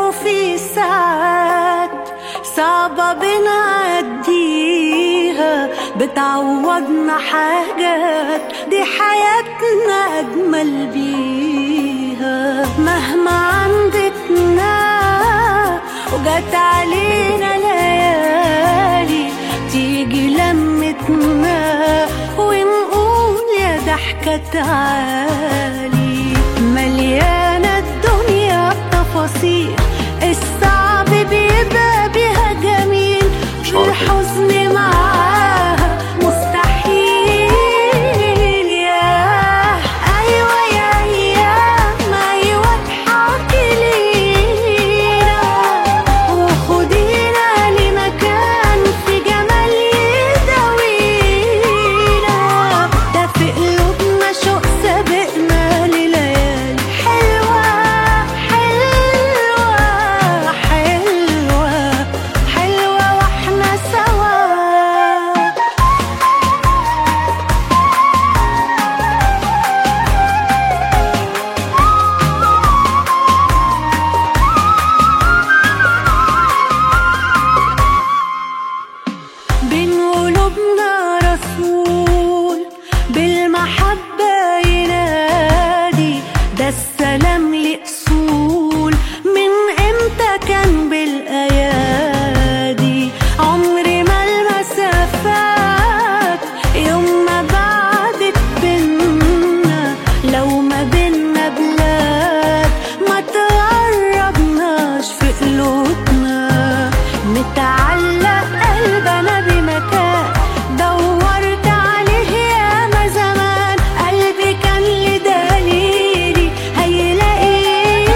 وفي ساعات صعبة بنعديها بتعوضنا حاجات دي حياتنا أجمل بيها مهما عندتنا وجت علينا ليالي تيجي لمتنا ونقول يا ضحكة تعالي مليانة الدنيا بتفاصيل الصعب بيبقى بيها جميل مش عارف إيه. الحزن معاها مستحيل يا أيوة يا أيام أيوة اضحكي لينا وخدينا لمكان في جمال يداوينا ده في قلوبنا شوق سابقنا لليالي حلوة حلوة حلوة حلوة واحنا سوا بين قلوبنا رسول بالمحبة ينادي ده السلام لأصول من امتى كان بالأيادي عمري ما المسافات يوم ما بعدت بينا لو ما بينا بلاد ما تقربناش في قلوبنا متعلق قلبنا بمكان دورت عليه ياما زمان قلبي كان لدليلي هيلاقيه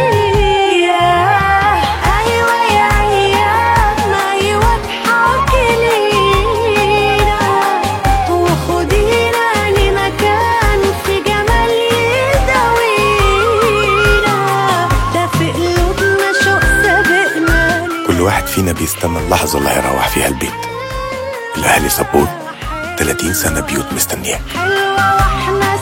ايوه يا ايام ايوه اضحكي لينا وخدينا لمكان في جمال يداوينا ده في قلوبنا شوق سابقنا كل واحد فينا بيستنى اللحظة اللي هيروح فيها البيت الأهلي سبورت 30 سنة بيوت مستنياه حلوة واحنا